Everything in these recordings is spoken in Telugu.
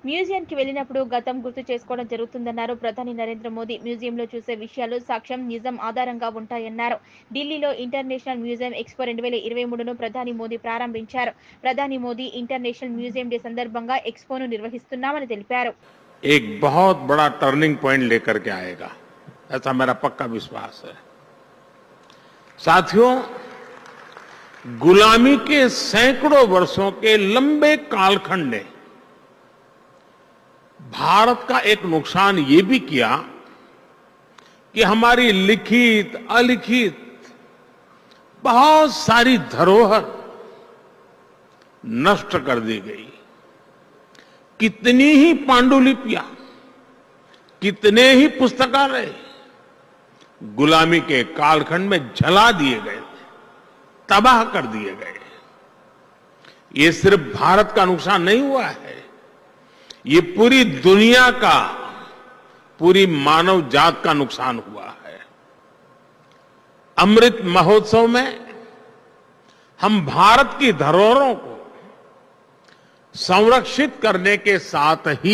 మ్యూజియంకి వెళ్ళినప్పుడు గతం గుర్తు చేసుకోవడం జరుగుతుందన్నారు ప్రధాని నరేంద్ర మోదీ మ్యూజియంలో చూసే విషయాలు సాక్ష్యం నిజం ఆధారంగా ఉంటాయన్నారు ఢిల్లీలో ఇంటర్నేషనల్ మ్యూజియం ఎక్స్పో రెండు వేల ఇరవై మూడును ప్రధాని మోదీ ప్రారంభించారు ప్రధాని మోదీ ఇంటర్నేషనల్ మ్యూజియం డే సందర్భంగా ఎక్స్పోను నిర్వహిస్తున్నామని తెలిపారు एक बहुत बड़ा टर्निंग पॉइंट लेकर के आएगा ऐसा मेरा पक्का विश्वास है साथियों गुलामी के सैकड़ों वर्षों के लंबे कालखंड ने भारत का एक नुकसान ये भी किया कि हमारी लिखित अलिखित बहुत सारी धरोहर नष्ट कर दी गई कितनी ही पांडुलिपियां कितने ही पुस्तकालय गुलामी के कालखंड में जला दिए गए थे तबाह कर दिए गए ये सिर्फ भारत का नुकसान नहीं हुआ है ये पूरी दुनिया का पूरी मानव जात का नुकसान हुआ है अमृत महोत्सव में हम भारत की धरोहरों को संरक्षित करने के साथ ही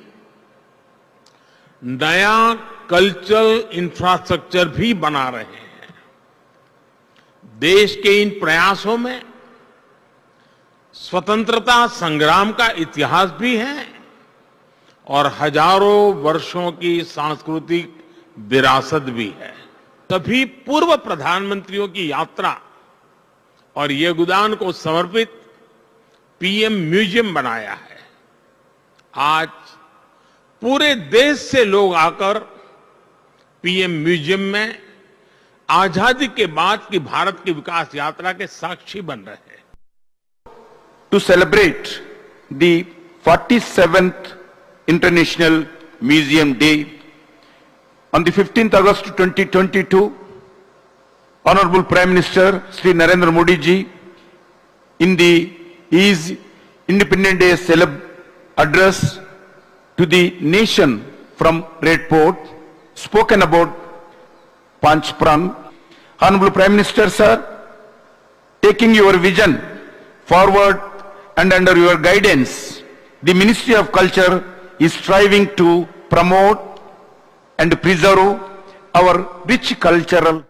नया कल्चरल इंफ्रास्ट्रक्चर भी बना रहे हैं देश के इन प्रयासों में स्वतंत्रता संग्राम का इतिहास भी है और हजारों वर्षों की सांस्कृतिक विरासत भी है सभी पूर्व प्रधानमंत्रियों की यात्रा और योगदान को समर्पित पीएम म्यूजियम बनाया है आज पूरे देश से लोग आकर पीएम म्यूजियम में आजादी के बाद की भारत की विकास यात्रा के साक्षी बन रहे हैं to celebrate the 47th International Museum Day on the 15th August 2022 Honorable Prime Minister Sri Narendra Modi ji in the his Independent Day celeb address to the nation from Red Fort spoken about Panchprang. Honorable Prime Minister sir, taking your vision forward and under your guidance, the Ministry of Culture is striving to promote and preserve our rich cultural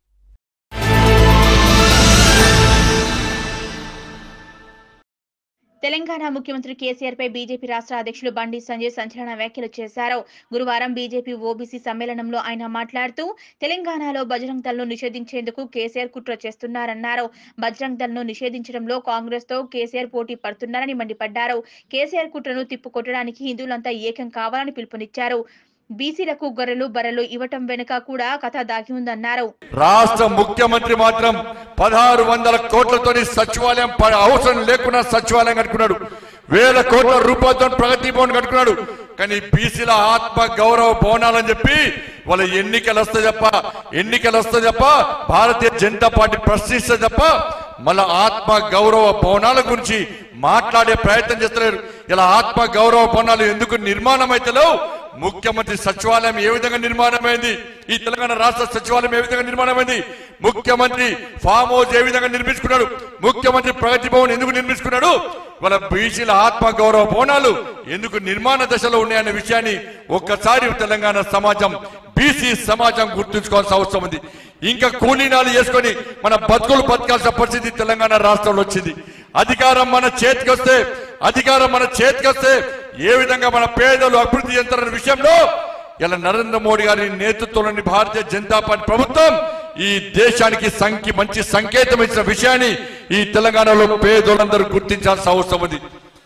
Telangana ముఖ్యమంత్రి కేసీఆర్ పై బీజేపీ రాష్ట్ర అధ్యక్షులు బండి సంజయ్ సంచలన వ్యాఖ్యలు చేశారు గురువారం బీజేపీ ఓబీసీ సమ్మేళనంలో ఆయన మాట్లాడుతూ తెలంగాణలో బజరంగ్ దళ్ను నిషేధించేందుకు కేసీఆర్ కుట్ర చేస్తున్నారన్నారు బజరంగ్ దళ్ను నిషేధించడంలో కాంగ్రెస్ తో కేసీఆర్ పోటీ పడుతున్నారని మండిపడ్డారు కేసీఆర్ కుట్రను తిప్పుకొట్టడానికి హిందువులంతా ఏకం కావాలని పిలుపునిచ్చారు బీసీలకు గొర్రెలు బర్రెలు ఇవ్వటం వెనుక కూడా కథ దాగి ఉందన్నారు రాష్ట్ర ముఖ్యమంత్రి మాత్రం పదహారు వందల కోట్లతోని సచివాలయం ప- అవసరం లేకుండా సచివాలయం కట్టుకున్నాడు వేల కోట్ల రూపాయలతో ప్రగతి భవన్ కట్టుకున్నాడు కానీ బీసీల ఆత్మ గౌరవ భవనాలని చెప్పి వాళ్ళ ఎన్నికలు వస్తే తప్ప ఎన్నికలు వస్తే తప్ప భారతీయ జనతా పార్టీ ప్రశ్నిస్తే తప్ప మళ్ళా ఆత్మ గౌరవ భవనాల గురించి మాట్లాడే ప్రయత్నం చేస్తలేరు ఇలా ఆత్మ గౌరవ భవనాలు ఎందుకు నిర్మాణం అయితే ముఖ్యమంత్రి సచివాలయం ఏ విధంగా నిర్మాణమైంది ఈ తెలంగాణ రాష్ట్ర సచివాలయం ఏ విధంగా నిర్మాణమైంది ముఖ్యమంత్రి ఫామ్ హౌస్ ఏ విధంగా నిర్మించుకున్నాడు ముఖ్యమంత్రి ప్రగతి భవన్ ఎందుకు నిర్మించుకున్నాడు వాళ్ళ బీసీల ఆత్మ గౌరవ భవనాలు ఎందుకు నిర్మాణ దశలో ఉన్నాయన్న విషయాన్ని ఒక్కసారి తెలంగాణ సమాజం బీసీ సమాజం గుర్తుంచుకోవాల్సిన అవసరం ఉంది ఇంకా కూలీనాలు చేసుకొని మన బతుకులు బతకాల్సిన పరిస్థితి తెలంగాణ రాష్ట్రంలో వచ్చింది అధికారం మన చేతికి వస్తే అధికారం మన చేతికి వస్తే ఏ విధంగా మన పేదలు అభివృద్ధి చెందుతారన్న విషయంలో ఇలా నరేంద్ర మోడీ గారి నేతృత్వంలోని భారతీయ జనతా పార్టీ ప్రభుత్వం ఈ దేశానికి సంఖ్య మంచి సంకేతం ఇచ్చిన విషయాన్ని ఈ తెలంగాణలో పేదోళ్ళందరూ గుర్తించాల్సిన అవసరం ఉంది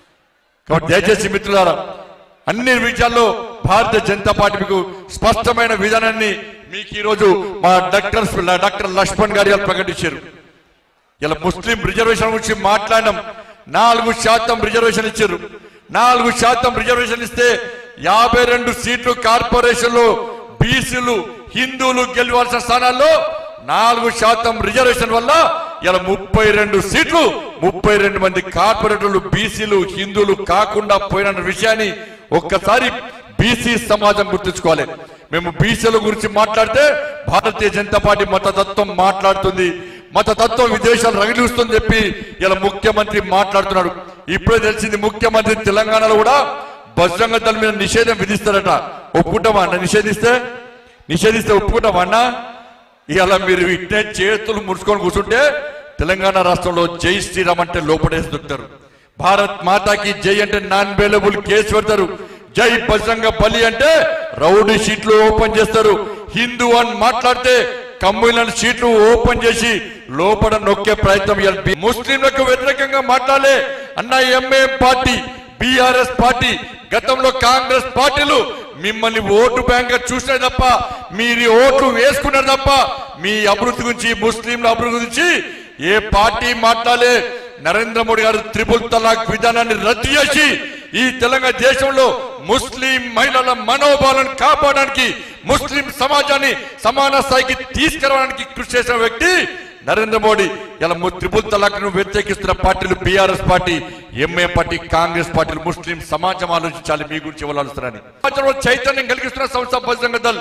కాబట్టి దయచేసి మిత్రులారా అన్ని విషయాల్లో భారతీయ జనతా పార్టీ మీకు స్పష్టమైన విధానాన్ని మీకు ఈ రోజు మా డాక్టర్ డాక్టర్ లక్ష్మణ్ గారు ఇవాళ ప్రకటించారు ఇలా ముస్లిం రిజర్వేషన్ గురించి మాట్లాడినాం నాలుగు శాతం రిజర్వేషన్ ఇచ్చారు నాలుగు శాతం రిజర్వేషన్ ఇస్తే యాభై రెండు సీట్లు కార్పొరేషన్ లో బీసీలు హిందువులు గెలవాల్సిన స్థానాల్లో నాలుగు శాతం రిజర్వేషన్ వల్ల ఇలా ముప్పై రెండు సీట్లు ముప్పై రెండు మంది కార్పొరేటర్లు బీసీలు హిందువులు కాకుండా పోయిన విషయాన్ని ఒక్కసారి బీసీ సమాజం గుర్తుంచుకోవాలి మేము బీసీల గురించి మాట్లాడితే భారతీయ జనతా పార్టీ మతతత్వం మాట్లాడుతుంది మతతత్వం విదేశాలు రగిలిస్తుందని చెప్పి ఇలా ముఖ్యమంత్రి మాట్లాడుతున్నాడు ఇప్పుడే తెలిసింది ముఖ్యమంత్రి తెలంగాణలో కూడా బజరంగ దళ మీద నిషేధం విధిస్తారట ఒప్పుకుంటామా అన్న నిషేధిస్తే నిషేధిస్తే ఒప్పుకుంటామా అన్న ఇవాళ మీరు ఇట్టే చేతులు ముడుచుకొని కూర్చుంటే తెలంగాణ రాష్ట్రంలో జై శ్రీరామ్ అంటే లోపడేసి దొరుకుతారు భారత్ మాతాకి జై అంటే నాన్ అవైలబుల్ కేసు పెడతారు జై బజరంగ బలి అంటే రౌడీ షీట్లు ఓపెన్ చేస్తారు హిందూ అని మాట్లాడితే కమ్యూనల్ సీట్లు ఓపెన్ చేసి లోపల నొక్కే ప్రయత్నం ఇవాళ బి- ముస్లింలకు వ్యతిరేకంగా మాట్లాడే అన్న ఎంఏఎం పార్టీ బీఆర్ఎస్ పార్టీ గతంలో కాంగ్రెస్ పార్టీలు మిమ్మల్ని ఓటు బ్యాంక్ గా చూసినాయి తప్ప మీరు ఓట్లు వేసుకున్నారు తప్ప మీ అభివృద్ధి గురించి ముస్లింల అభివృద్ధి గురించి ఏ పార్టీ మాట్లాడే నరేంద్ర మోడీ గారు త్రిపుల్ తలాక్ విధానాన్ని రద్దు చేసి ఈ తెలంగాణ దేశంలో ముస్లిం మహిళల మనోభావాలను కాపాడడానికి ముస్లిం సమాజాన్ని సమాన స్థాయికి తీసుకురావడానికి కృషి చేసిన వ్యక్తి నరేంద్ర మోడీ ఇలా ము- త్రిపుల్ తలాక్ ను వ్యతిరేకిస్తున్న పార్టీలు BRS party MA party Congress పార్టీలు ముస్లిం సమాజం ఆలోచించాలి మీ గురించి ఎవరు ఆలోచిస్తారని సమాజంలో చైతన్యం కలిగిస్తున్న సంస్థ బజరంగ దళ్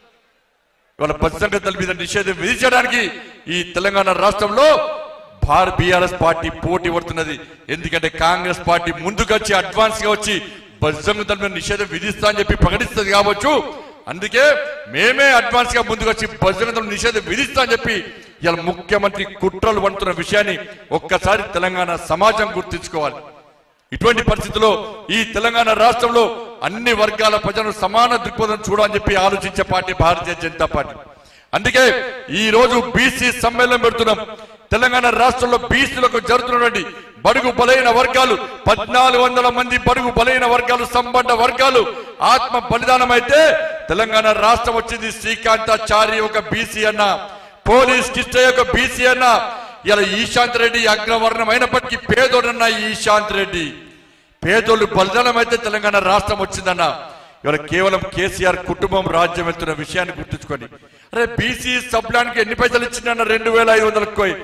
ఇవాళ బజరంగ దళ మీద నిషేధం విధించడానికి ఈ తెలంగాణ రాష్ట్రంలో భార బీఆర్ఎస్ పార్టీ పోటీ పడుతున్నది ఎందుకంటే కాంగ్రెస్ పార్టీ ముందుకొచ్చి అడ్వాన్స్ గా వచ్చి బజరంగ దళ మీద నిషేధం విధిస్తా అని చెప్పి ప్రకటిస్తుంది కావచ్చు అందుకే మేమే అడ్వాన్స్ గా ముందుకొచ్చి బజరంగ దళం నిషేధం విధిస్తా అని చెప్పి ఇలా ముఖ్యమంత్రి కుట్రలు పడుతున్న విషయాన్ని ఒక్కసారి తెలంగాణ సమాజం గుర్తించుకోవాలి ఇటువంటి పరిస్థితుల్లో ఈ తెలంగాణ రాష్ట్రంలో అన్ని వర్గాల ప్రజలను సమాన దృక్పథం చూడని చెప్పి ఆలోచించే పార్టీ భారతీయ జనతా పార్టీ అందుకే ఈ రోజు బీసీ సమ్మేళనం పెడుతున్నాం తెలంగాణ రాష్ట్రంలో బీసీలకు జరుగుతున్నటువంటి బడుగు బలైన వర్గాలు పద్నాలుగు వందల మంది బడుగు బలైన వర్గాలు సంబంధ వర్గాలు ఆత్మ బలిదానం అయితే తెలంగాణ రాష్ట్రం వచ్చింది శ్రీకాంతాచారి ఒక బీసీ అన్న పోలీస్ కిష్టయ్య ఒక బీసీ అన్న ఇలా ఈశాంత్ రెడ్డి అగ్రవర్ణం అయినప్పటికీ పేదోడన్న ఈ ఈశాంత్ రెడ్డి పేదోళ్ళు బలిదానం అయితే తెలంగాణ రాష్ట్రం వచ్చిందన్న ఇవాళ కేవలం కేసీఆర్ కుటుంబం రాజ్యం వెళ్తున్న విషయాన్ని గుర్తుంచుకోండి అరే బీసీ సబ్లానికి ఎన్ని పైసలు ఇచ్చిందన్న రెండు వేల ఐదు వందలకు పోయి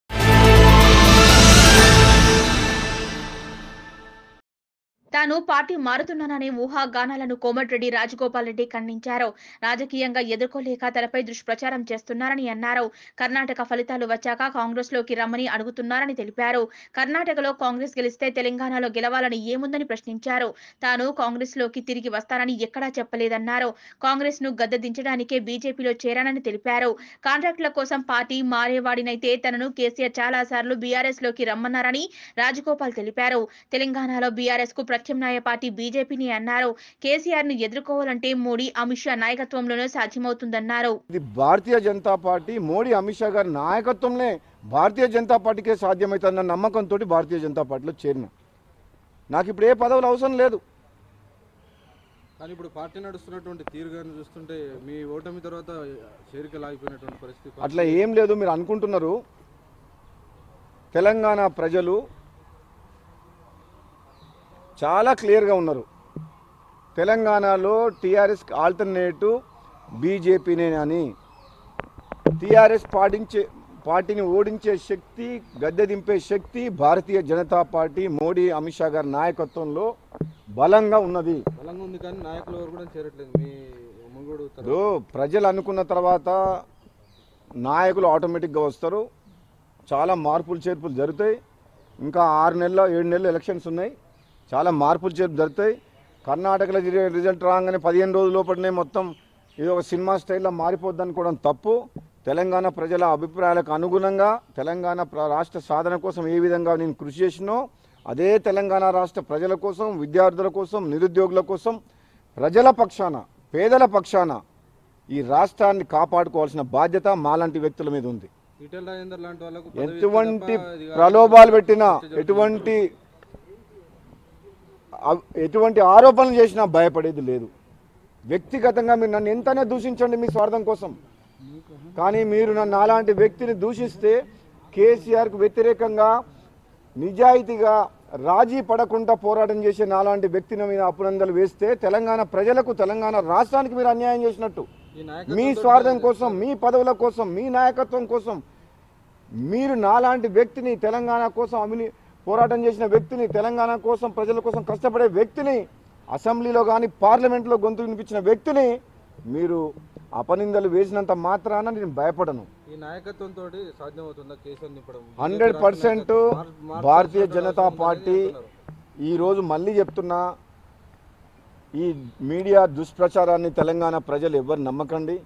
తాను పార్టీ మారుతున్నాననే ఊహాగానాలను కోమటిరెడ్డి రాజగోపాల్ రెడ్డి ఖండించారు రాజకీయంగా ఎదుర్కోలేక తనపై దుష్ప్రచారం చేస్తున్నారని అన్నారు కర్ణాటక ఫలితాలు వచ్చాక కాంగ్రెస్ లోకి రమ్మని అడుగుతున్నారని తెలిపారు కర్ణాటకలో కాంగ్రెస్ గెలిస్తే తెలంగాణలో గెలవాలని ఏముందని ప్రశ్నించారు తాను కాంగ్రెస్ లోకి తిరిగి వస్తానని ఎక్కడా చెప్పలేదన్నారు కాంగ్రెస్ ను గద్దె దించడానికే బీజేపీలో చేరానని తెలిపారు కాంట్రాక్టుల కోసం పార్టీ మారేవాడినైతే తనను కేసీఆర్ చాలా సార్లు బీఆర్ఎస్ లోకి రమ్మన్నారని రాజగోపాల్ తెలిపారు తెలంగాణలో బీఆర్ఎస్ కు ప్రత్యామ్నాయ పార్టీ బీజేపీని అన్నారు కేసీఆర్ ను ఎదుర్కోవాలంటే మోడీ అమిత్ షా నాయకత్వంలోనే సాధ్యమవుతుందన్నారు ఇది భారతీయ జనతా పార్టీ మోడీ అమిత్ షా గారి నాయకత్వంలో భారతీయ జనతా పార్టీకే సాధ్యమవుతుందన్న నమ్మకంతో భారతీయ జనతా పార్టీలో చేరిన నాకు ఇప్పుడు ఏ పదవులు అవసరం లేదు కానీ ఇప్పుడు పార్టీ నడుస్తున్నటువంటి తీరుగాను చూస్తుంటే మీ ఓటమి తర్వాత చేరికలు ఆగిపోయినటువంటి పరిస్థితి అట్లా ఏం లేదు మీరు అనుకుంటున్నారు తెలంగాణ ప్రజలు చాలా క్లియర్గా ఉన్నారు తెలంగాణలో టీఆర్ఎస్ ఆల్టర్నేటివ్ బీజేపీనే అని టీఆర్ఎస్ పాటించే పార్టీని ఓడించే శక్తి గద్దె దింపే శక్తి భారతీయ జనతా పార్టీ మోడీ అమిత్ షా గారి నాయకత్వంలో బలంగా ఉన్నది బలంగా ఉంది కానీ నాయకులు ఎవరు కూడా చేరట్లేదు మీ ముంగుడు ఇప్పుడు ప్రజలు అనుకున్న తర్వాత నాయకులు ఆటోమేటిక్గా వస్తారు చాలా మార్పులు చేర్పులు జరుగుతాయి ఇంకా ఆరు నెలల ఏడు నెలలు ఎలక్షన్స్ ఉన్నాయి చాలా మార్పులు చేర్పులు జరుగుతాయి కర్ణాటకలో రి- రిజల్ట్ రాగానే పదిహేను రోజుల లోపలనే మొత్తం ఇది ఒక సినిమా స్టైల్లో మారిపోద్ది అనుకోవడం తప్పు తెలంగాణ ప్రజల అభిప్రాయాలకు అనుగుణంగా తెలంగాణ ప్ర- రాష్ట్ర సాధన కోసం ఏ విధంగా నేను కృషి చేసినో అదే తెలంగాణ రాష్ట్ర ప్రజల కోసం విద్యార్థుల కోసం నిరుద్యోగుల కోసం ప్రజల పక్షాన పేదల పక్షాన ఈ రాష్ట్రాన్ని కాపాడుకోవాల్సిన బాధ్యత మాలాంటి వ్యక్తుల మీద ఉంది ఈటెల రాజేందర్ లాంటి వాళ్ళకు పదవి ఇస్తే ఎటువంటి తప్ప ఇది కాదు. ప్రలోభాలు పెట్టినా ఎటువంటి అవ్- ఎటువంటి ఆరోపణలు చేసినా భయపడేది లేదు వ్యక్తిగతంగా మీరు నన్ను ఎంతనే దూషించండి మీ స్వార్థం కోసం కానీ మీరు నన్ను అలాంటి వ్యక్తిని దూషిస్తే కేసీఆర్కు వ్యతిరేకంగా నిజాయితీగా రాజీ పడకుండా పోరాటం చేసే నాలాంటి వ్యక్తిని మీద అపునందలు వేస్తే తెలంగాణ ప్రజలకు తెలంగాణ రాష్ట్రానికి మీరు అన్యాయం చేసినట్టు ఈ నాయకత్వంతో మీ స్వార్థం కోసం మీ పదవుల కోసం మీ నాయకత్వం కోసం మీరు నాలాంటి వ్యక్తిని తెలంగాణ కోసం అమిని పోరాటం చేసిన వ్యక్తిని తెలంగాణ కోసం ప్రజల కోసం కష్టపడే వ్యక్తిని అసెంబ్లీలో కానీ పార్లమెంట్లో గొంతు వినిపించిన వ్యక్తిని మీరు అపనిందలు వేసినంత మాత్రాన నేను భయపడను ఈ నాయకత్వంతో సాధ్యమవుతుందా కేసులు నింపడం హండ్రెడ్ పర్సెంట్ మార్- మార్పు భారతీయ అవసరం జనతా ఉందని పార్టీ చెప్తున్నారు. ఈరోజు మళ్ళీ చెప్తున్నా ఈ మీడియా దుష్ప్రచారాన్ని తెలంగాణ ప్రజలు ఎవరు నమ్మకండి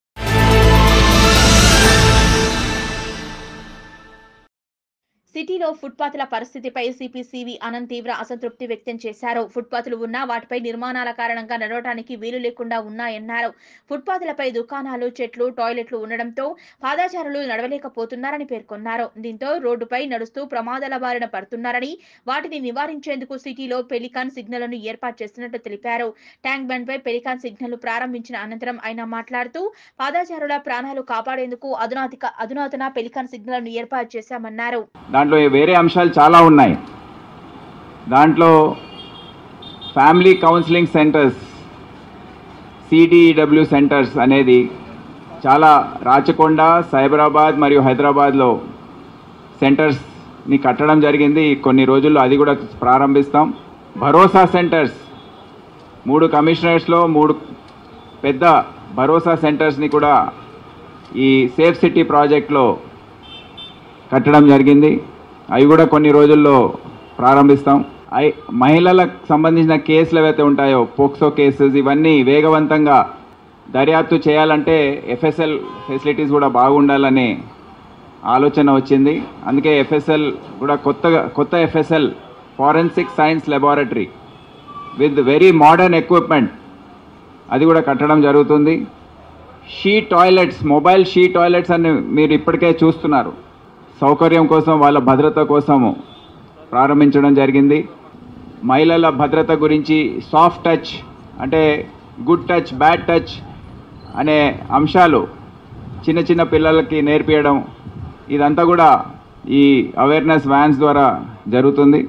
సిటీలో ఫుట్పాత్ల పరిస్థితిపై సిపిసివి అనంత్ తీవ్ర అసంతృప్తి వ్యక్తం చేశారు ఫుట్పాత్లు ఉన్నా వాటిపై నిర్మాణాల కారణంగా నడవడానికి వీలు లేకుండా ఉన్నాయన్నారు ఫుట్పాత్లపై దుకాణాలు చెట్లు టాయిలెట్లు ఉండడంతో పాదాచారులు నడవలేకపోతున్నారని పేర్కొన్నారు దీంతో రోడ్డుపై నడుస్తూ ప్రమాదాల బారిన పడుతున్నారని వాటిని నివారించేందుకు సిటీలో పెలికాన్ సిగ్నల్ను ఏర్పాటు చేస్తున్నట్లు తెలిపారు ట్యాంక్ బండ్ పై పెలికాన్ సిగ్నల్ ప్రారంభించిన అనంతరం ఆయన మాట్లాడుతూ పాదాచారుల ప్రాణాలు కాపాడేందుకు అధునాతిక అధునాతన పెలికాన్ సిగ్నల్ను ఏర్పాటు చేశామన్నారు దాంట్లో వేరే అంశాలు చాలా ఉన్నాయి దాంట్లో family counselling centres CDW centres అనేది చాలా రాచకొండ సైబరాబాద్ మరియు హైదరాబాద్లో సెంటర్స్ని కట్టడం జరిగింది కొన్ని రోజుల్లో అది కూడా ప్రారంభిస్తాం భరోసా సెంటర్స్ మూడు కమిషనర్స్లో మూడు పెద్ద భరోసా సెంటర్స్ని కూడా ఈ సేఫ్ సిటీ ప్రాజెక్ట్లో కట్టడం జరిగింది అవి కూడా కొన్ని రోజుల్లో ప్రారంభిస్తాం ఐ మహిళలకు సంబంధించిన కేసులు ఏవైతే ఉంటాయో పోక్సో కేసెస్ ఇవన్నీ వేగవంతంగా దర్యాప్తు చేయాలంటే ఎఫ్ఎస్ఎల్ ఫెసిలిటీస్ కూడా బాగుండాలనే ఆలోచన వచ్చింది అందుకే ఎఫ్ఎస్ఎల్ కూడా కొత్తగా కొత్త FSL forensic science laboratory with very modern equipment అది కూడా కట్టడం జరుగుతుంది she toilets mobile she toilets అని మీరు ఇప్పటికే చూస్తున్నారు సౌకర్యం కోసం వాళ్ళ భద్రత కోసము ప్రారంభించడం జరిగింది మహిళల భద్రత గురించి సాఫ్ట్ టచ్ అంటే గుడ్ టచ్ బ్యాడ్ టచ్ అనే అంశాలు చిన్న చిన్న పిల్లలకి నేర్పించడం ఇదంతా కూడా ఈ అవేర్నెస్ వ్యాన్స్ ద్వారా జరుగుతుంది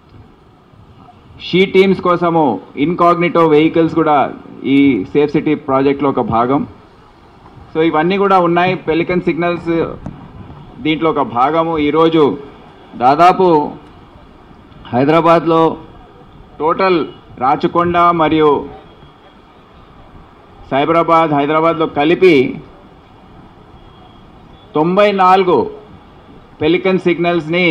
షీ టీమ్స్ కోసము ఇన్కాగ్నిటో వెహికల్స్ కూడా ఈ సేఫ్ సిటీ ప్రాజెక్ట్లో ఒక భాగం సో ఇవన్నీ కూడా ఉన్నాయి పెలికన్ సిగ్నల్స్ దీంట్లో ఒక భాగము ఈరోజు దాదాపు హైదరాబాద్లో టోటల్ రాచకొండ మరియు సైబరాబాద్ హైదరాబాద్లో కలిపి తొంభై నాలుగు పెలికన్ సిగ్నల్స్ని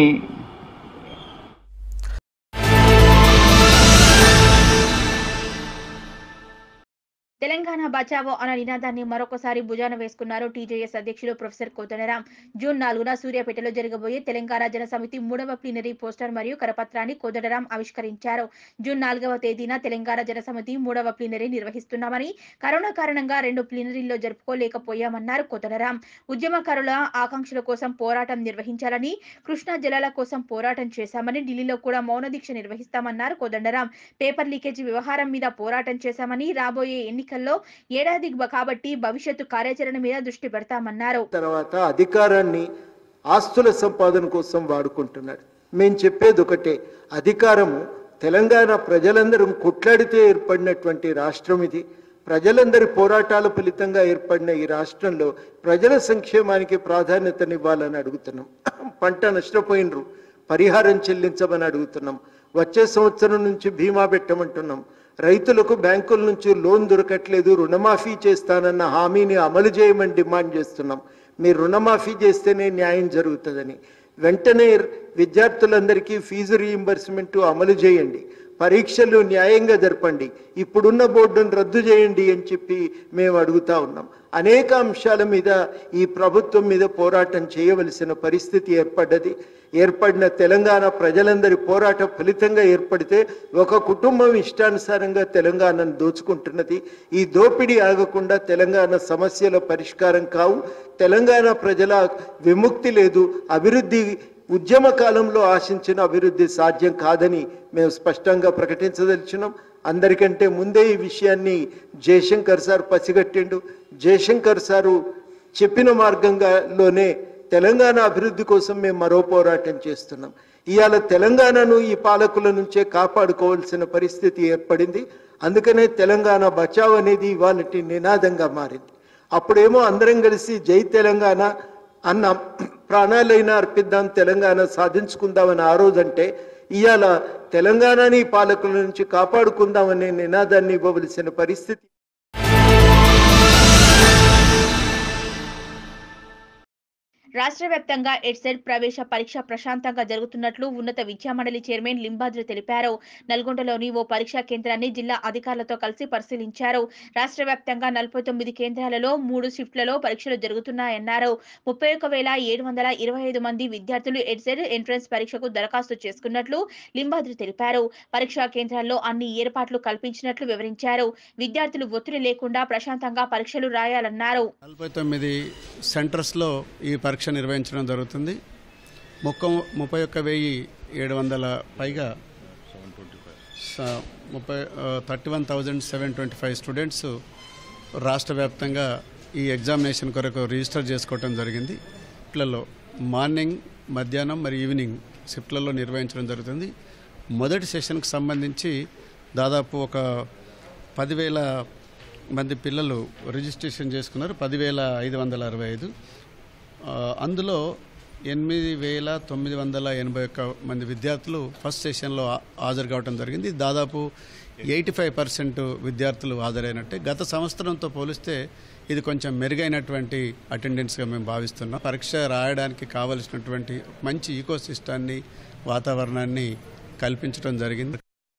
తెలంగాణ బచావో అన్న నినాదాన్ని మరొకసారి భుజాన వేసుకున్నారు టీజేఎస్ అధ్యక్షులు ప్రొఫెసర్ కోతనరాం జూన్ నాలుగున సూర్యాపేటలో జరగబోయే తెలంగాణ జన సమితి మూడవ ప్లీనరీ పోస్టర్ మరియు కరపత్రాన్ని కోదడరాం ఆవిష్కరించారు జూన్ నాలుగవ తేదీన తెలంగాణ జన సమితి మూడవ ప్లీనరీ నిర్వహిస్తున్నామని కరోనా కారణంగా రెండు ప్లీనరీల్లో జరుపుకోలేకపోయామన్నారు కోతనరాం ఉద్యమకారుల ఆకాంక్షల కోసం పోరాటం నిర్వహించాలని కృష్ణా జలాల కోసం పోరాటం చేశామని ఢిల్లీలో కూడా మౌన దీక్ష నిర్వహిస్తామన్నారు కోదండరాం పేపర్ లీకేజీ వ్యవహారం మీద పోరాటం చేశామని రాబోయే ఎన్నికల్లో ఏడాది కాబట్టి భవిష్యత్తు కార్యాచరణ మీద దృష్టి పెడతామన్నారు తర్వాత అధికారాన్ని ఆస్తుల సంపాదన కోసం వాడుకుంటున్నాడు మేము చెప్పేది ఒకటే అధికారము తెలంగాణ ప్రజలందరం కొట్లాడితే ఏర్పడినటువంటి రాష్ట్రం ఇది ప్రజలందరి పోరాటాల ఫలితంగా ఏర్పడిన ఈ రాష్ట్రంలో ప్రజల సంక్షేమానికి ప్రాధాన్యతనివ్వాలని అడుగుతున్నాం పంట నష్టపోయినరు పరిహారం చెల్లించమని అడుగుతున్నాం వచ్చే సంవత్సరం నుంచి బీమా పెట్టమంటున్నాం రైతులకు బ్యాంకుల నుంచి లోన్ దొరకట్లేదు రుణమాఫీ చేస్తానన్న హామీని అమలు చేయమని డిమాండ్ చేస్తున్నాం మీరు రుణమాఫీ చేస్తేనే న్యాయం జరుగుతుందని వెంటనే విద్యార్థులందరికీ ఫీజు రీయింబర్స్మెంట్ అమలు చేయండి పరీక్షలు న్యాయంగా జరపండి ఇప్పుడున్న బోర్డును రద్దు చేయండి అని చెప్పి మేము అడుగుతా ఉన్నాం అనేక అంశాల మీద ఈ ప్రభుత్వం మీద పోరాటం చేయవలసిన పరిస్థితి ఏర్పడ్డది ఏర్పడిన తెలంగాణ ప్రజలందరి పోరాట ఫలితంగా ఏర్పడితే ఒక కుటుంబం ఇష్టానుసారంగా తెలంగాణను దోచుకుంటున్నది ఈ దోపిడీ ఆగకుండా తెలంగాణ సమస్యల పరిష్కారం కావు తెలంగాణ ప్రజల విముక్తి లేదు అభివృద్ధి ఉద్యమ కాలంలో ఆశించిన అభివృద్ధి సాధ్యం కాదని మేము స్పష్టంగా ప్రకటించదలిచినాం అందరికంటే ముందే ఈ విషయాన్ని జయశంకర్ సార్ పసిగట్టిండు జయశంకర్ సారు చెప్పిన మార్గంగాలోనే తెలంగాణ అభివృద్ధి కోసం మేము మరో పోరాటం చేస్తున్నాం ఇవాళ తెలంగాణను ఈ పాలకుల నుంచే కాపాడుకోవాల్సిన పరిస్థితి ఏర్పడింది అందుకనే తెలంగాణ బచావ్ అనేది ఇవాళ నినాదంగా మారింది అప్పుడేమో అందరం కలిసి జై తెలంగాణ అన్న ప్రాణాలైనా అర్పిద్దాం తెలంగాణ సాధించుకుందామని ఆ రోజంటే ఇవాళ తెలంగాణని పాలకుల నుంచి కాపాడుకుందామనే నినాదాన్ని ఇవ్వవలసిన పరిస్థితి రాష్ట్ర వ్యాప్తంగా ఎడ్సెట్ ప్రవేశ పరీక్ష ప్రశాంతంగా జరుగుతున్నట్లు ఉన్నత విద్యామండలి చైర్మన్ లింబాద్రి తెలిపారు నల్గొండలోని ఓ పరీక్షా కేంద్రాన్ని జిల్లా అధికారులతో కలిసి పరిశీలించారు రాష్ట్ర వ్యాప్తంగా నలభై తొమ్మిది కేంద్రాలలో మూడు షిఫ్ట్లలో పరీక్షలు జరుగుతున్నాయన్నారు ముప్పై ఒక్క వేల ఏడు వందల ఇరవై ఐదు మంది విద్యార్థులు ఎడ్సెట్ ఎంట్రన్స్ పరీక్షకు దరఖాస్తు చేసుకున్నట్లు లింబాద్రి తెలిపారు పరీక్షా కేంద్రాల్లో అన్ని ఏర్పాట్లు కల్పించినట్లు వివరించారు విద్యార్థులు ఒత్తిడి లేకుండా ప్రశాంతంగా పరీక్షలు రాయాలన్నారు నలభై తొమ్మిది సెంటర్స్లో ఈ పరీక్ష నిర్వహించడం జరుగుతుంది మొక్క ముప్పై ఒక్క వెయ్యి ఏడు వందల పైగా స- ముప్పై thirty one thousand seven twenty five students రాష్ట్ర వ్యాప్తంగా ఈ ఎగ్జామినేషన్ కొరకు రిజిస్టర్ చేసుకోవడం జరిగింది షిఫ్ట్లలో మార్నింగ్ మధ్యాహ్నం మరియు ఈవినింగ్ షిఫ్ట్లలో నిర్వహించడం జరుగుతుంది మొదటి సెషన్కి సంబంధించి దాదాపు ఒక పదివేల మంది పిల్లలు రిజిస్ట్రేషన్ చేసుకున్నారు పదివేల ఐదు వందల అరవై ఐదు ఆ, అందులో ఎనిమిది వేల తొమ్మిది వందల ఎనభై ఒక్క మంది విద్యార్థులు ఫస్ట్ సెషన్లో హా- హాజరు కావడం జరిగింది దాదాపు ఎయిటీ ఫైవ్ పర్సెంట్ విద్యార్థులు హాజరైనట్టే గత సంవత్సరంతో పోలిస్తే ఇది కొంచెం మెరుగైనటువంటి అటెండెన్స్గా మేము భావిస్తున్నాం పరీక్ష రాయడానికి కావలసినటువంటి మంచి ఈకో సిస్టాన్ని వాతావరణాన్ని కల్పించడం జరిగింది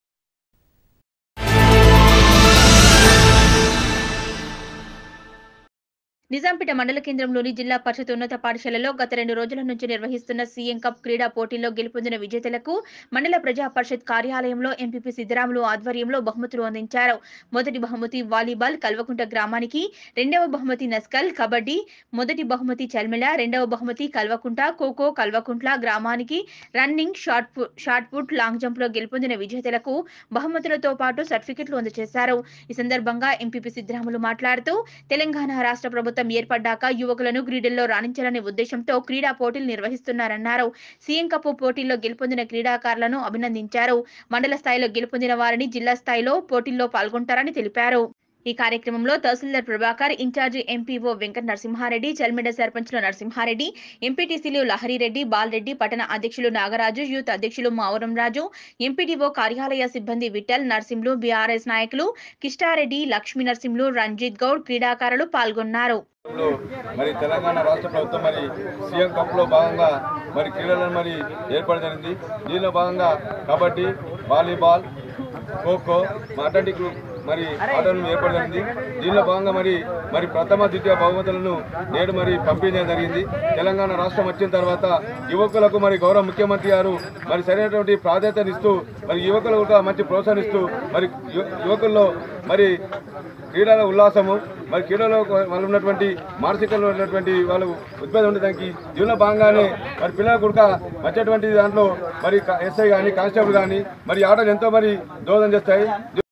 నిజాంపేట మండల కేంద్రంలోని జిల్లా పరిషత్ ఉన్నత పాఠశాలలో గత రెండు రోజుల నుంచి నిర్వహిస్తున్న సీఎం కప్ క్రీడా పోటీల్లో గెలుపొందిన విజేతలకు మండల ప్రజా పరిషత్ కార్యాలయంలో ఎంపీపీ సిద్దరాములు ఆధ్వర్యంలో బహుమతులు అందించారు మొదటి బహుమతి వాలీబాల్ కల్వకుంట గ్రామానికి రెండవ బహుమతి నస్కల్ కబడ్డీ మొదటి బహుమతి చల్మెల రెండవ బహుమతి కల్వకుంట ఖోఖో కల్వకుంట్ల గ్రామానికి రన్నింగ్ షార్ట్ పు- షార్ట్ పుట్ లాంగ్ జంప్ లో గెలుపొందిన విజేతలకు బహుమతులతో పాటు సర్టిఫికెట్లు అందజేశారు ఈ సందర్భంగా ఎంపీపీ సిద్దరాములు మాట్లాడుతూ తెలంగాణ రాష్ట్ర ప్రభుత్వం ఏర్పడ్డాక యువకులను క్రీడల్లో రాణించాలనే ఉద్దేశంతో క్రీడా పోటీలు నిర్వహిస్తున్నారన్నారు సీఎం కప్ పోటీల్లో గెలుపొందిన క్రీడాకారులను అభినందించారు మండల స్థాయిలో గెలుపొందిన వారిని జిల్లా స్థాయిలో పోటీల్లో పాల్గొంటారని తెలిపారు ఈ కార్యక్రమంలో తహసీల్దార్ ప్రభాకర్ ఇన్ఛార్జి ఎంపీఓ వెంకట నరసింహారెడ్డి చల్మిడ సర్పంచ్లు నరసింహారెడ్డి ఎంపీటీసీలు లహరిరెడ్డి బాలరెడ్డి పట్టణ అధ్యక్షులు నాగరాజు యూత్ అధ్యక్షులు మావురం రాజు ఎంపీడీఓ కార్యాలయ సిబ్బంది విఠల్ నర్సింలు బీఆర్ఎస్ నాయకులు కిష్టారెడ్డి లక్ష్మీ నర్సింలు రంజిత్ గౌడ్ క్రీడాకారులు పాల్గొన్నారు లో మరి తెలంగాణ రాష్ట్ర ప్రభుత్వం మరి సీఎం కప్ లో భాగంగా మరి క్రీడలను మరి ఏర్పాటు జరిగింది దీనిలో భాగంగా కబడ్డీ వాలీబాల్ ఖోఖో అట్లాంటిక్ మరి ఆటలను ఏర్పాటు జరిగింది దీనిలో భాగంగా మరి మరి ప్రథమ ద్వితీయ బహుమతులను నేడు మరి పంపిణీ చేయడం జరిగింది తెలంగాణ రాష్ట్రం వచ్చిన తర్వాత యువకులకు మరి గౌరవ ముఖ్యమంత్రి గారు మరి సరైనటువంటి ప్రాధాన్యతనిస్తూ మరి యువకులకు కూడా మంచి ప్రోత్సాహనిస్తూ మరి యు- యువకుల్లో మరి క్రీడల ఉల్లాసము మరి క్రీడలో వాళ్ళు ఉన్నటువంటి మానసికంలో ఉన్నటువంటి వాళ్ళు ఉద్వేదం ఉండడానికి దీనిలో భాగంగానే మరి పిల్లలకు కూడా వచ్చేటువంటి దాంట్లో మరి ఎస్ఐ కానీ కానిస్టేబుల్ కానీ మరి ఈ ఆటలు ఎంతో మరి దోహదం చేస్తాయి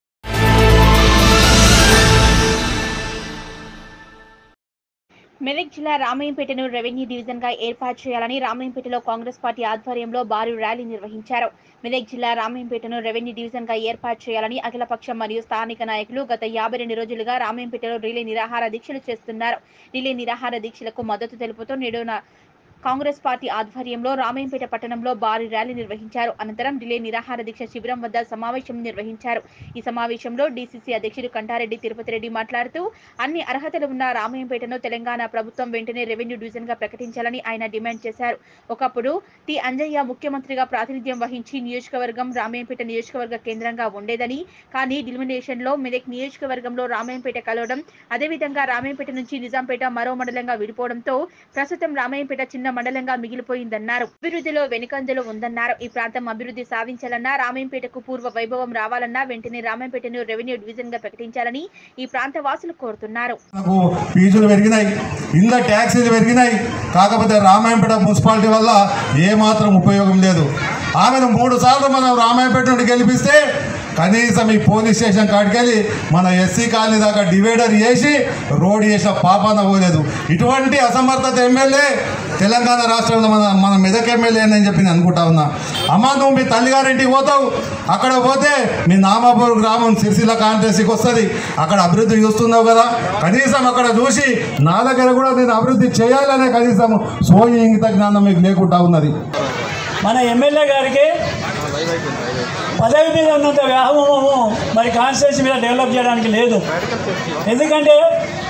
మెదక్ జిల్లా రామయ్యంపేటను రెవెన్యూ డివిజన్ గా ఏర్పాటు చేయాలని రామయ్యంపేటలో కాంగ్రెస్ పార్టీ ఆధ్వర్యంలో భారీ ర్యాలీ నిర్వహించారు మెదక్ జిల్లా రామయ్యంపేటను రెవెన్యూ డివిజన్ గా ఏర్పాటు చేయాలని అఖిలపక్షం మరియు స్థానిక నాయకులు గత యాభై రెండు రోజులుగా రామయ్యంపేటలో రిలే నిరాహార దీక్షలు చేస్తున్నారు రిలే నిరాహార దీక్షలకు మద్దతు తెలుపుతూ నేడు నా- కాంగ్రెస్ పార్టీ ఆధ్వర్యంలో రామయ్యంపేట పట్టణంలో భారీ ర్యాలీ నిర్వహించారు అనంతరం రిలే నిరాహార దీక్ష శిబిరం వద్ద సమావేశం నిర్వహించారు ఈ సమావేశంలో డీసీసీ అధ్యక్షుడు కంటారెడ్డి తిరుపతి రెడ్డి మాట్లాడుతూ అన్ని అర్హతలు ఉన్న రామయ్యంపేటను తెలంగాణ ప్రభుత్వం వెంటనే రెవెన్యూ డివిజన్ గా ప్రకటించాలని ఆయన డిమాండ్ చేశారు ఒకప్పుడు టి అంజయ్య ముఖ్యమంత్రిగా ప్రాతినిధ్యం వహించి నియోజకవర్గం రామయ్యంపేట నియోజకవర్గ కేంద్రంగా ఉండేదని కానీ డిలిమినేషన్ లో మెదక్ నియోజకవర్గంలో రామయ్యంపేట కలవడం అదేవిధంగా రామయ్యంపేట నుంచి నిజాంపేట మరో మండలంగా విడిపోవడంతో ప్రస్తుతం రామయ్యంపేట చిన్న మండలంగా మిగిలిపోయిందన్నారు అభివృద్ధిలో వెనుకంజలో ఉందన్నారు ఈ ప్రాంతం అభివృద్ధి సాధించాలన్నా రామయ్యంపేటకు పూర్వ వైభవం రావాలన్నా వెంటనే రామయ్యంపేటను రెవెన్యూ డివిజన్ గా ప్రకటించాలని ఈ ప్రాంత వాసులు కోరుతున్నారు మనకు ఫీజులు పెరిగినాయి ఇండ్ల ట్యాక్సీలు పెరిగినాయి కాకపోతే రామాయంపేట మున్సిపాలిటీ వల్ల ఏమాత్రం ఉపయోగం లేదు ఆమెను మూడు సార్లు మనం రామాయంపేట నుండి గెలిపిస్తే కనీసం ఈ పోలీస్ స్టేషన్ కాడికెళ్ళి మన ఎస్సీ కాలనీ దాకా డివైడర్ చేసి రోడ్ చేసిన పాపాన పోలేదు ఇటువంటి అసమర్థత ఎమ్మెల్యే తెలంగాణ రాష్ట్రంలో మన మన మెదక్ ఎమ్మెల్యే అని చెప్పి నేను అనుకుంటా ఉన్నా అమ్మ నువ్వు మీ తల్లిగారింటికి పోతావు అక్కడ పోతే మీ నామాపూర్ గ్రామం సిరిసిల్ల కాంట్రెస్కి వస్తుంది అక్కడ అభివృద్ధి చూస్తున్నావు కదా కనీసం అక్కడ చూసి నా దగ్గర కూడా నేను అభివృద్ధి చేయాలనే కనీసం సోయి ఇంగిత జ్ఞానం మీకు లేకుండా ఉన్నది మన ఎమ్మెల్యే గారికి పదవి మీద ఉన్నంత వ్యామోహము మరి కాన్స్టిట్యూన్సీ మీద డెవలప్ చేయడానికి లేదు ఎందుకంటే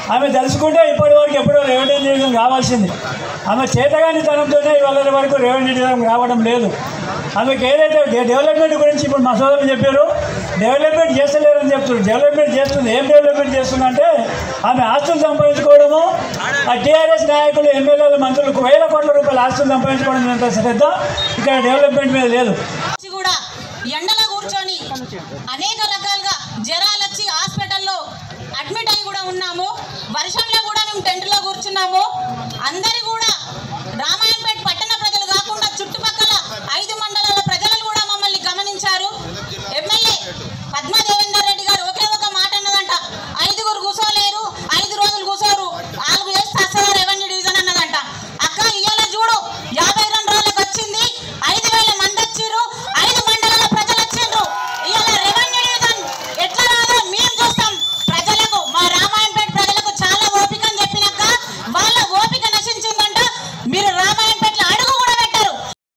ఆమె తెలుసుకుంటే ఇప్పటి వరకు ఎప్పుడో రెవెన్యూ డివిజన్ కావాల్సింది ఆమె చేతగాని తనంతోనే ఇవాళ వరకు రెవెన్యూ డివిజన్ రావడం లేదు ఆమెకు ఏదైతే డె- డెవలప్మెంట్ గురించి ఇప్పుడు మా సోదరులు చెప్పారు డెవలప్మెంట్ చేస్తలేరని చెప్తున్నారు డెవలప్మెంట్ చేస్తుంది ఏం డెవలప్మెంట్ చేస్తుందంటే ఆమె ఆస్తులు సంపాదించుకోవడము ఆ టీఆర్ఎస్ నాయకులు ఎమ్మెల్యేలు మంత్రులకు వేల కోట్ల రూపాయల ఆస్తులు సంపాదించుకోవడం అంత శ్రద్ధ ఇక్కడ డెవలప్మెంట్ మీద లేదు వచ్చి కూడా ఎండలో కూర్చొని అనేక రకాలుగా జ్వరాలు వచ్చి హాస్పిటల్లో అడ్మిట్ అయి కూడా ఉన్నాము వర్షంలో కూడా మేము టెంట్లో కూర్చున్నాము అందరి కూడా రామాయణపేట పట్టణ ప్రజలు కాకుండా చుట్టుపక్కల ఐదు మండలాల ప్రజలు కూడా మమ్మల్ని గమనించారు ఎమ్మెల్యే పద్మా దేవేందర్ రెడ్డి గారు ఒకే ఒక మాట అన్నదంట ఐదుగురు కూర్చోలేరు ఐదు రోజులు కూర్చోరు నాలుగు వేస్తే వస్తుందా రెవెన్యూ డివిజన్ అన్నదంట అక్క ఇవాళ చూడు యాభై రెండు రోజులకు వచ్చింది ఐదు వేల మంది వచ్చిర్రు ఐదు మండలాల ప్రజలు వచ్చిండ్రు ఇవాళ రెవెన్యూ డివిజన్ ఎట్లా రాదో మేము చూస్తాం ప్రజలకు మా రామాయణపేట ప్రజలకు చాలా ఓపిక అని చెప్పినాక వాళ్ళ ఓపిక నశించిందంట మీరు రామాయణపేటలో అడుగు కూడా పెట్టారు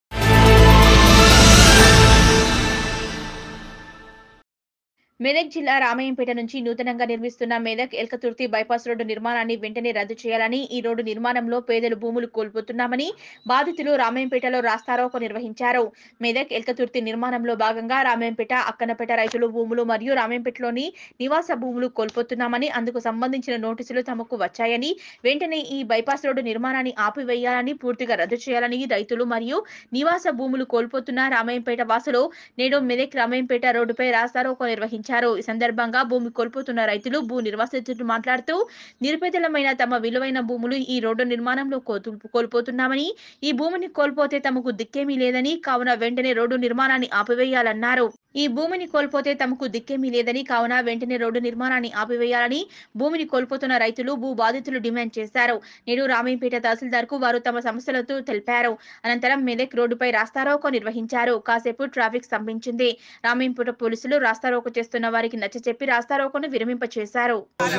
మెదక్ జిల్లా రామయ్యంపేట నుంచి నూతనంగా నిర్మిస్తున్న మెదక్ ఎల్కతుర్తి బైపాస్ రోడ్డు నిర్మాణాన్ని వెంటనే రద్దు చేయాలని ఈ రోడ్డు నిర్మాణంలో పేదలు భూములు కోల్పోతున్నామని బాధితులు రామయ్యంపేటలో రాస్తారోకో నిర్వహించారు మెదక్ ఎల్కతుర్తి నిర్మాణంలో భాగంగా రామయ్యంపేట అక్కనపేట రైతులు భూములు మరియు రామయ్యంపేటలోని నివాస భూములు కోల్పోతున్నామని అందుకు సంబంధించిన నోటీసులు తమకు వచ్చాయని వెంటనే ఈ బైపాస్ రోడ్డు నిర్మాణాన్ని ఆపివేయాలని పూర్తిగా రద్దు చేయాలని రైతులు మరియు నివాస భూములు కోల్పోతున్న రామయ్యంపేట వాసులు నేడు మెదక్ రామయ్యంపేట రోడ్డుపై రాస్తారోకో నిర్వహించారు ఈ సందర్భంగా భూమి కోల్పోతున్న రైతులు భూ నిర్వాసితులు మాట్లాడుతూ నిరుపేదలమైన తమ విలువైన భూములు ఈ రోడ్డు నిర్మాణంలో కోతు- కోల్పోతున్నామని ఈ భూమిని కోల్పోతే తమకు దిక్కేమీ లేదని కావున వెంటనే రోడ్డు నిర్మాణాన్ని ఆపివేయాలన్నారు ఈ భూమిని కోల్పోతే తమకు దిక్కేమీ లేదని కావున వెంటనే రోడ్డు నిర్మాణాన్ని ఆపివేయాలని భూమిని కోల్పోతున్న రైతులు భూ బాధితులు డిమాండ్ చేశారు నేడు రామయ్యపేట తహసీల్దార్ కు వారు తమ సమస్యలతో తెలిపారు అనంతరం మెదక్ రోడ్డుపై రాస్తారోకో నిర్వహించారు కాసేపు ట్రాఫిక్ స్తంభించింది రామయ్యపేట పోలీసులు రాస్తారోకో చేస్తున్న వారికి నచ్చచెప్పి రాస్తారోకోను విరమింపచేశారు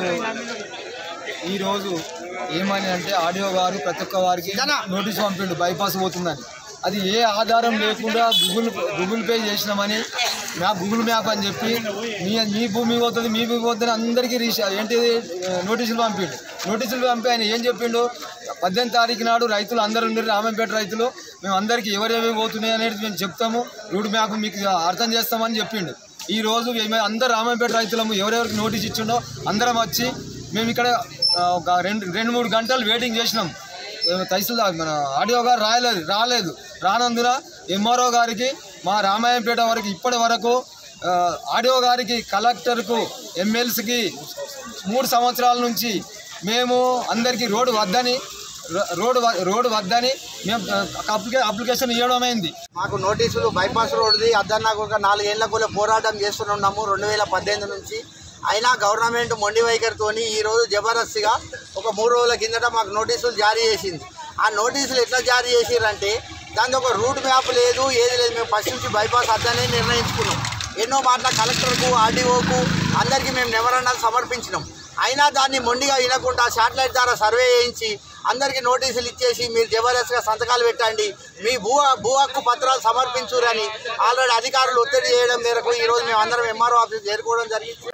ఈ రోజు ఏమని అంటే ఆడియో గారు ప్రతి ఒక్క వారికి నోటీస్ పంపిండు బైపాస్ పోతుందని అది ఏ ఆధారం లేకుండా గూగుల్ గూగుల్ పే చేసినామని మ్యాప్ గూగుల్ మ్యాప్ అని చెప్పి మీ మీ భూమి పోతుంది మీ భూమి పోతుంది అందరికీ రీచ్ ఏంటిది ఆ, నోటీసులు పంపిండు నోటీసులు పంపి ఆయన ఏం చెప్పిండు పద్దెనిమిది తారీఖు నాడు రైతులు అందరూ ఉండి రామంపేట రైతులు మేము అందరికీ ఎవరేమి పోతున్నాయి అనేది మేము చెప్తాము రూట్ మ్యాప్ మీకు అర్థం చేస్తామని చెప్పిండు ఈ రోజు మేము అందరు రామంపేట రైతులము ఎవరెవరికి నోటీస్ ఇచ్చిండో అందరం వచ్చి మేము ఇక్కడ ఆ, ఒక రెండు రెండు మూడు గంటలు వెయిటింగ్ చేసినాం ఏ, తహసీల్దార్ మన ఆడియో గారు రాయలేదు రాలేదు రానందున ఎంఆర్ఓ గారికి మా రామాయంపేట వరకు ఇప్పటి వరకు ఆ, ఆడియో గారికి కలెక్టర్కు ఎమ్మెల్సీకి మూడు సంవత్సరాల నుంచి మేము అందరికీ రోడ్డు వద్దని రో- రోడ్డు వ- రోడ్డు వద్దని మేము ఆ, అప్లికే అప్లికేషన్ ఇవ్వడం అయింది మాకు నోటీసులు బైపాస్ రోడ్ది అద్దన్నాకు ఒక నాలుగేళ్ల కూడా పోరాటం చేస్తున్నాము రెండు వేల పద్దెనిమిది నుంచి అయినా గవర్నమెంట్ మొండి వైఖరితోని ఈ రోజు జబర్దస్తిగా ఒక మూడు రోజుల కిందట మాకు నోటీసులు జారీ చేసింది ఆ నోటీసులు ఎట్లా జారీ చేసిరంటే దాని ఒక రూట్ మ్యాప్ లేదు ఏది లేదు మేము ఫస్ట్ నుంచి బైపాస్ అద్దనే నిర్ణయించుకున్నాం ఎన్నో మాటల కలెక్టర్కు ఆర్డీఓకు అందరికీ మేము నివారణలు సమర్పించినాం అయినా దాన్ని మొండిగా వినకుండా శాటిలైట్ ద్వారా సర్వే చేయించి అందరికీ నోటీసులు ఇచ్చేసి మీరు జబర్దస్త్గా సంతకాలు పెట్టండి మీ భూ భూ హక్కు పత్రాలు సమర్పించురని ఆల్రెడీ అధికారులు ఒత్తిడి చేయడం మేరకు ఈ రోజు మేము అందరం ఎంఆర్ఓ ఆఫీస్ చేరుకోవడం జరిగింది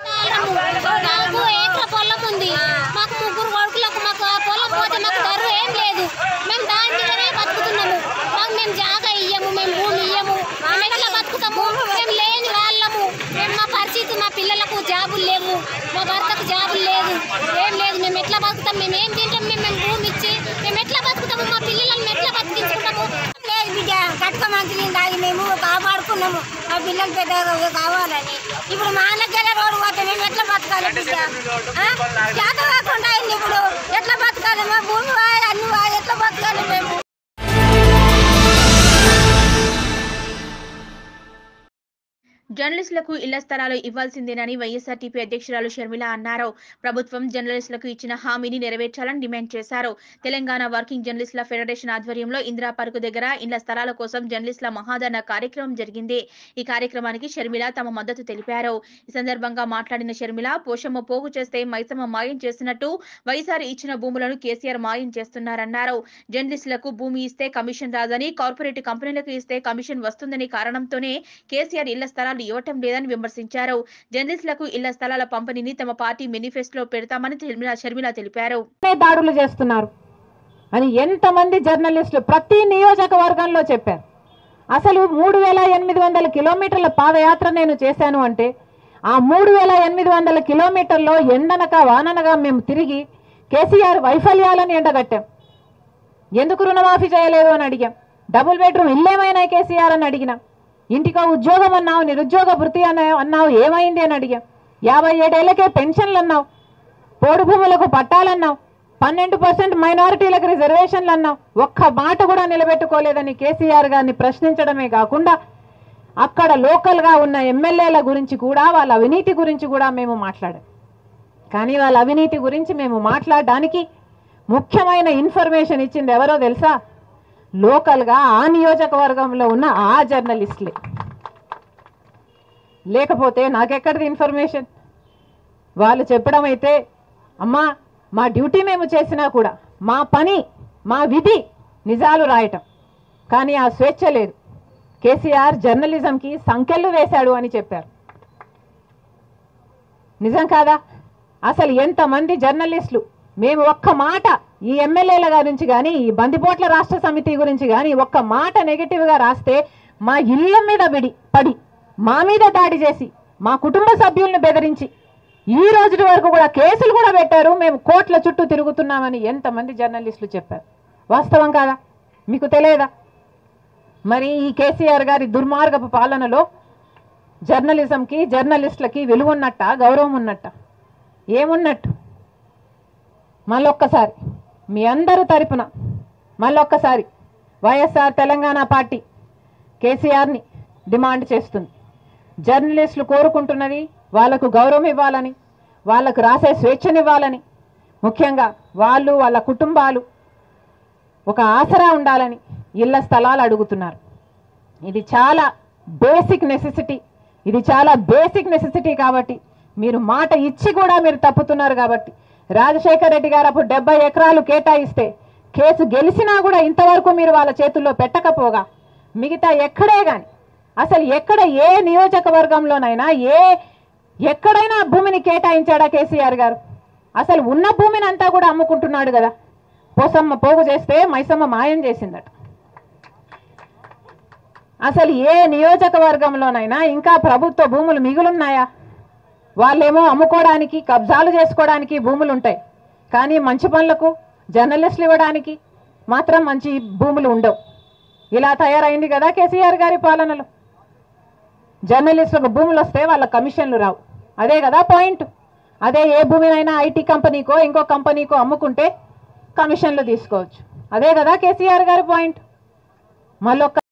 నాకు ఏక పొలం ఉంది మాకు ముగ్గురు కొడుకులకు మాకు ఆ పొలం పోతే మాకు ధర ఏం లేదు మేము దాని మీదనే బతుకుతున్నాము మాకు మేము జాగా ఇయ్యము మేము భూమి ఇయ్యము మేము ఎట్లా బతుకుతాము మేము లేని వాళ్ళము మేము మా పరిస్థితి మా పిల్లలకు జాబులు లేవు మా భర్తకు జాబులు లేదు ఏం లేదు మేము ఎట్లా బతుకుతాం మేము ఏం తింటాం మేము మేము భూమి ఇచ్చి మేము ఎట్లా బతుకుతాము మా పిల్లలను మేము ఎట్లా బతికించుకుంటాము లేదు బిడ్డ కట్క మంత్రి దాగి మేము కాపాడుకున్నాము మా పిల్లలు పెద్దగా కావాలని ఇప్పుడు మా దగ్గర రోడ్డు పోతే మేము ఎట్లా బతకాలి బిడ్డ ఆ? చేత కాకుండా అయింది ఇప్పుడు ఎట్లా బతకాలి మా భూమి వాయి అన్ని వాయి ఎట్లా బతకాలి మేము జర్నలిస్టులకు ఇళ్ల స్థలాలు ఇవ్వాల్సిందేనని వైఎస్ఆర్టీపీ అధ్యక్షురాలు షర్మిల అన్నారు ప్రభుత్వం జర్నలిస్టులకు ఇచ్చిన హామీని నెరవేర్చాలని డిమాండ్ చేశారు తెలంగాణ వర్కింగ్ జర్నలిస్టుల ఫెడరేషన్ ఆధ్వర్యంలో ఇందిరా పార్క్ దగ్గర ఇళ్ల స్థలాల కోసం జర్నలిస్టుల మహాధరణ కార్యక్రమం జరిగింది ఈ కార్యక్రమానికి షర్మిల తమ మద్దతు తెలిపారు ఈ సందర్భంగా మాట్లాడిన షర్మిల పోషమ్మ పోగు చేస్తే మైసమ్మ మాయం చేసినట్టు వైఎస్ఆర్ ఇచ్చిన భూములను కేసీఆర్ మాయం చేస్తున్నారన్నారు జర్నలిస్టులకు భూమి ఇస్తే కమిషన్ రాదని కార్పొరేట్ కంపెనీలకు ఇస్తే కమిషన్ వస్తుందని కారణంతోనే కేసీఆర్ ఇళ్ల స్థలాలు ఇవ్వటం లేదని విమర్శించారు జర్నలిస్టులకు ఇళ్ల స్థలాల పంపిణీని తమ పార్టీ మేనిఫెస్టోలో పెడతామని షర్మిల షర్మిల తెలిపారు నే దాడులు చేస్తున్నారు అని ఎంతమంది జర్నలిస్టులు ప్రతి నియోజకవర్గంలో చెప్పారు అసలు మూడు వేల ఎనిమిది వందల కిలోమీటర్ల పాదయాత్ర నేను చేశాను అంటే ఆ మూడు వేల ఎనిమిది వందల కిలోమీటర్లో ఎండనక వాననగా మేము తిరిగి కేసీఆర్ వైఫల్యాలను ఎండగట్టాం ఎందుకు రుణమాఫీ చేయలేదు అని అడిగాం డబుల్ బెడ్రూమ్ ఇల్లేమైనా కేసీఆర్ అని అడిగినాం ఇంటికో ఉద్యోగం అన్నావు నిరుద్యోగ వృత్తి అన్నా అన్నావు ఏమైంది అని అడిగాం యాభై ఏడేళ్లకే పెన్షన్లు అన్నావు పోడు భూములకు పట్టాలన్నావు పన్నెండు పర్సెంట్ మైనారిటీలకు రిజర్వేషన్లు అన్నావు ఒక్క మాట కూడా నిలబెట్టుకోలేదని కేసీఆర్ గారిని ప్రశ్నించడమే కాకుండా అక్కడ లోకల్గా ఉన్న ఎమ్మెల్యేల గురించి కూడా వాళ్ళ అవినీతి గురించి కూడా మేము మాట్లాడాం కానీ వాళ్ళ అవినీతి గురించి మేము మాట్లాడడానికి ముఖ్యమైన ఇన్ఫర్మేషన్ ఇచ్చింది ఎవరో తెలుసా లోకల్గా ఆ నియోజకవర్గంలో ఉన్న ఆ జర్నలిస్టులే లేకపోతే నాకెక్కడిది ఇన్ఫర్మేషన్ వాళ్ళు చెప్పడం అయితే అమ్మా మా డ్యూటీ మేము చేసినా కూడా మా పని మా విధి నిజాలు రాయటం కానీ ఆ స్వేచ్ఛ లేదు కేసీఆర్ జర్నలిజంకి సంకెళ్ళు వేశాడు అని చెప్పారు నిజం కాదా అసలు ఎంతమంది జర్నలిస్టులు మేము ఒక్క మాట ఈ ఎమ్మెల్యేల గురించి కానీ ఈ బందిపోట్ల రాష్ట్ర సమితి గురించి కానీ ఒక్క మాట నెగిటివ్గా రాస్తే మా ఇళ్ళ మీద బిడి పడి మా మీద దాడి చేసి మా కుటుంబ సభ్యుల్ని బెదిరించి ఈ రోజు వరకు కూడా కేసులు కూడా పెట్టారు మేము కోట్ల చుట్టూ తిరుగుతున్నామని ఎంతమంది జర్నలిస్టులు చెప్పారు వాస్తవం కాదా మీకు తెలియదా మరి ఈ కేసీఆర్ గారి దుర్మార్గపు పాలనలో జర్నలిజంకి జర్నలిస్టులకి విలువ ఉన్నట్ట గౌరవం ఉన్నట్ట ఏమున్నట్టు మళ్ళొక్కసారి మీ అందరూ తరపున మళ్ళొక్కసారి వైఎస్ఆర్ తెలంగాణ పార్టీ కేసీఆర్ని డిమాండ్ చేస్తుంది జర్నలిస్టులు కోరుకుంటున్నది వాళ్లకు గౌరవం ఇవ్వాలని వాళ్లకు రాసే స్వేచ్ఛనివ్వాలని ముఖ్యంగా వాళ్ళు వాళ్ళ కుటుంబాలు ఒక ఆసరా ఉండాలని ఇళ్ల స్థలాలు అడుగుతున్నారు ఇది చాలా బేసిక్ నెసెసిటీ ఇది చాలా బేసిక్ నెసెసిటీ కాబట్టి మీరు మాట ఇచ్చి కూడా మీరు తప్పుతున్నారు కాబట్టి రాజశేఖర్ రెడ్డి గారు అప్పుడు డెబ్బై ఎకరాలు కేటాయిస్తే కేసు గెలిచినా కూడా ఇంతవరకు మీరు వాళ్ళ చేతుల్లో పెట్టకపోగా మిగతా ఎక్కడే కానీ అసలు ఎక్కడ ఏ నియోజకవర్గంలోనైనా ఏ ఎక్కడైనా భూమిని కేటాయించాడా కేసీఆర్ గారు అసలు ఉన్న భూమిని అంతా కూడా అమ్ముకుంటున్నాడు కదా పోసమ్మ పోగు చేస్తే మైసమ్మ మాయం చేసిందట అసలు ఏ నియోజకవర్గంలోనైనా ఇంకా ప్రభుత్వ భూములు మిగులున్నాయా వాళ్ళేమో అమ్ముకోవడానికి కబ్జాలు చేసుకోవడానికి భూములు ఉంటాయి కానీ మంచి పనులకు జర్నలిస్టులు ఇవ్వడానికి మాత్రం మంచి భూములు ఉండవు ఇలా తయారైంది కదా కేసీఆర్ గారి పాలనలో జర్నలిస్టులకు భూములు వస్తే వాళ్ళ కమిషన్లు రావు అదే కదా పాయింట్ అదే ఏ భూమినైనా ఐటీ కంపెనీకో ఇంకో కంపెనీకో అమ్ముకుంటే కమిషన్లు తీసుకోవచ్చు అదే కదా కేసీఆర్ గారి పాయింట్ మళ్ళొక్క